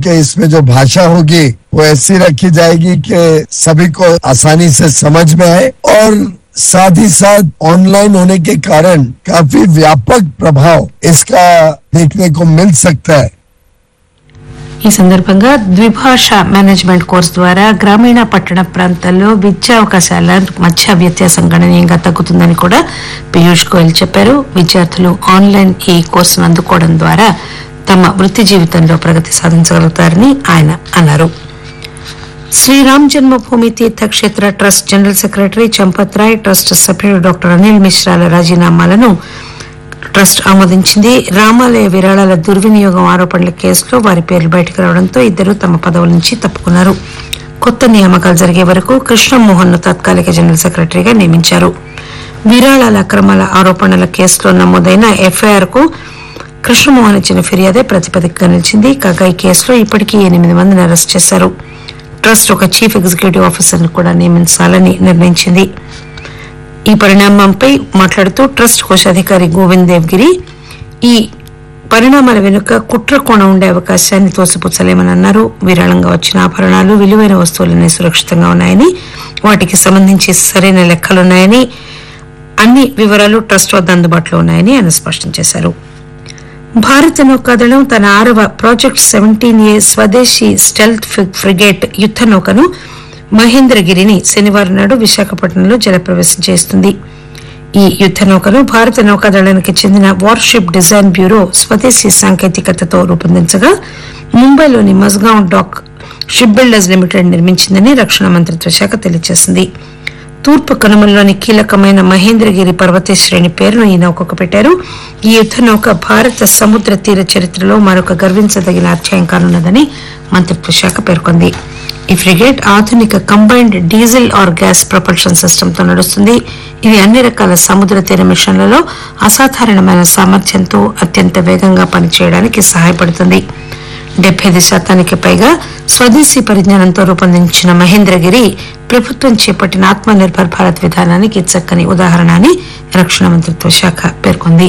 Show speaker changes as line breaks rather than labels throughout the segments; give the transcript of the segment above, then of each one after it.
कि इसमें जो भाषा होगी वो ऐसी रखी जाएगी कि सभी को आसानी से समझ में आए और साथ ही साथ ऑनलाइन होने के कारण काफी व्यापक प्रभाव इसका देखने को मिल सकता है
ఈ సందర్భంగా ద్విభాష మేనేజ్మెంట్ కోర్సు ద్వారా గ్రామీణ పట్టణ ప్రాంతాల్లో విద్యా అవకాశాల మధ్య వ్యత్యాసం గణనీయంగా తగ్గుతుందని కూడా పీయూష్ గోయల్ చెప్పారు విద్యార్థులు ఆన్లైన్ ఈ కోర్సును అందుకోవడం ద్వారా తమ వృత్తి జీవితంలో ప్రగతి సాధించగలుగుతారని ఆయన అన్నారు Sriram Janmabhoomi Teerthkshetra trust general secretary Champat Rai trust సభ్యుడు డాక్టర్ అనిల్ మిశ్రాల రాజీనామాలను ట్రస్ట్ ఆమోదించింది రామాలయ విరాళాల దుర్వినియోగం ఆరోపణల కేసులో వారి పేర్లు బయటకు రావడంతో ఇద్దరు తమ పదవుల నుంచి తప్పుకున్నారు కొత్త నియామకాలు జరిగే వరకు కృష్ణమోహన్ ను తాత్కాలిక జనరల్ సెక్రటరీగా నియమించారు విరాళాల అక్రమాల ఆరోపణల కేసులో నమోదైన ఎఫ్ఐఆర్ కు కృష్ణమోహన్ ఇచ్చిన ఫిర్యాదే ప్రతిపదికగా నిలిచింది కాగా ఈ కేసులో ఇప్పటికీ ఎనిమిది మందిని అరెస్ట్ చేశారు ట్రస్ట్ ఒక చీఫ్ ఎగ్జిక్యూటివ్ ఆఫీసర్ను కూడా నియమించాలని నిర్ణయించింది ఈ పరిణామంపై మాట్లాడుతూ ట్రస్ట్ కోశాధికారి గోవింద్ దేవ్గిరి ఈ పరిణామాల వెనుక కుట్ర కోణం ఉండే అవకాశాన్ని తోసిపుచ్చలేమని అన్నారు విరాళంగా వచ్చిన ఆభరణాలు విలువైన వస్తువులన్నీ సురక్షితంగా ఉన్నాయని వాటికి సంబంధించి సరైన లెక్కలున్నాయని అన్ని వివరాలు ట్రస్ట్ వద్ద అందుబాటులో ఉన్నాయని ఆయన స్పష్టం చేశారు భారత నౌకాదళం తన ఆరవ ప్రాజెక్ట్ సెవెంటీన్ ఏ స్వదేశీ స్టెల్త్ ఫ్రిగేట్ యుద్ద నౌకను మహేంద్రగిరిని శనివారం నాడు విశాఖపట్నంలో జలప్రవేశం చేస్తుంది ఈ యుద్ద నౌకను భారత నౌకాదళానికి చెందిన వార్షిప్ డిజైన్ బ్యూరో స్వదేశీ సాంకేతికతతో రూపొందించగా ముంబైలోని Mazagon dock ship builders limited నిర్మించిందని రక్షణ మంత్రిత్వ శాఖ తెలియజేసింది తూర్పు కనుమల్లోని కీలకమైన మహేంద్రగిరి పర్వత శ్రేణి పేరును ఈ నౌకకు పెట్టారు ఈ యుద్ద నౌక భారత సముద్ర తీర చరిత్రలో మరొక గర్వించదగిన అధ్యాయం కానున్నదని మంత్రిత్వ శాఖ పేర్కొంది ఈ ఫ్రిగేట్ ఆధునిక combined diesel or gas propulsion system తో నడుస్తుంది ఇది అన్ని రకాల సముద్ర తీర మిషన్లలో అసాధారణమైన సామర్థ్యంతో అత్యంత వేగంగా పనిచేయడానికి సహాయపడుతుంది డెబ్బై ఐదు శాతానికి పైగా స్వదేశీ పరిజ్ఞానంతో రూపొందించిన మహేంద్రగిరి ప్రభుత్వం చేపట్టిన ఆత్మ నిర్భర్ భారత్ విధానానికి చక్కని ఉదాహరణ అని రక్షణ మంత్రిత్వ శాఖ పేర్కొంది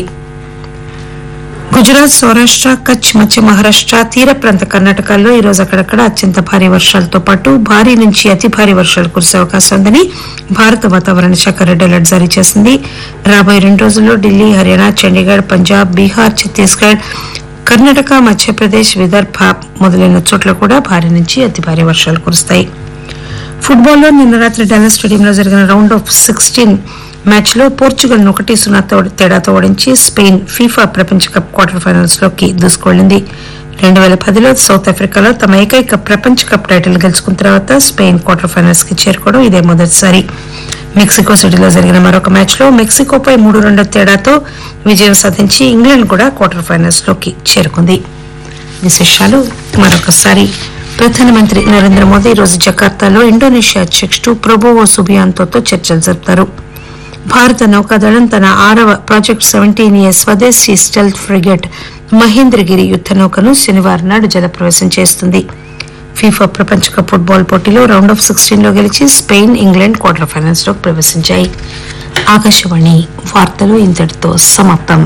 గుజరాత్ సౌరాష్ట్ర కచ్ మధ్య మహారాష్ట్ర తీర ప్రాంత కర్ణాటకల్లో ఈ రోజు అక్కడక్కడ అత్యంత భారీ వర్షాలతో పాటు భారీ నుంచి అతి భారీ వర్షాలు కురిసే అవకాశం ఉందని భారత వాతావరణ శాఖ రెడ్ అలర్ట్ జారీ చేసింది రాబోయే రెండు రోజుల్లో ఢిల్లీ హర్యానా చండీగఢ్ పంజాబ్ బీహార్ ఛత్తీస్గఢ్ కర్ణాటక మధ్యప్రదేశ్ విదర్భ మొదలైన చోట్ల కూడా భారీ నుంచి అతి భారీ వర్షాలు కురుస్తాయి ఫుట్బాల్లో నిన్న రాత్రి డాలస్ స్టేడియంలో జరిగిన రౌండ్ ఆఫ్ సిక్స్టీన్ మ్యాచ్ లో పోర్చుగల్ ఒకటి సున్నా తో- తేడాతో ఓడించి స్పెయిన్ ఫీఫా ప్రపంచ కప్ క్వార్టర్ ఫైనల్స్ లోకి దూసుకెళ్లింది రెండు వేల పదిలో సౌత్ ఆఫ్రికాలో తమ ఏకైక ప్రపంచ కప్ టైటిల్ గెలుచుకున్న తర్వాత స్పెయిన్ క్వార్టర్ ఫైనల్స్ కి చేరుకోవడం ఇదే మొదటిసారి మెక్సికో సిటీలో జరిగిన మరొక మ్యాచ్ లో మెక్సికోపై మూడు రెండు తేడాతో విజయం సాధించి ఇంగ్లాండ్ కూడా క్వార్టర్ ఫైనల్స్ లోకి చేరుకుంది విశేషాలు మరొకసారి ప్రధానమంత్రి నరేంద్ర మోదీ ఈ రోజు జకార్తాలో ఇండోనేషియా అధ్యక్షుడు ప్రొబోవో సుబియాంతోతో చర్చలు జరుపుతారు భారత నౌకాదళం తన ఆరవ ప్రాజెక్ట్ సెవెంటీన్ ఏ స్వదేశీ స్టెల్త్ ఫ్రిగేట్ మహేంద్రగిరి యుద్ద నౌకను శనివారం నాడు జలప్రవేశం చేస్తుంది ఫీఫా ప్రపంచ కప్ ఫుట్బాల్ పోటీలో రౌండ్ ఆఫ్ సిక్స్టీన్ లో గెలిచి స్పెయిన్ ఇంగ్లాండ్ క్వార్టర్ ఫైనల్స్ లో ప్రవేశించాయి ఆకాశవాణి వార్తలు ఇంతటితో సమాప్తం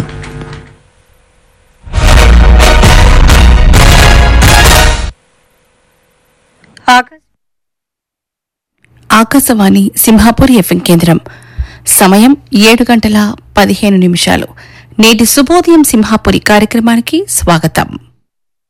ఆకాశవాణి సింహాపూర్ ఎఫ్ఎం కేంద్రం సమయం ఏడు గంటల పదిహేను నిమిషాలు నేటి శుభోదయం సింహాపురి కార్యక్రమానికి స్వాగతం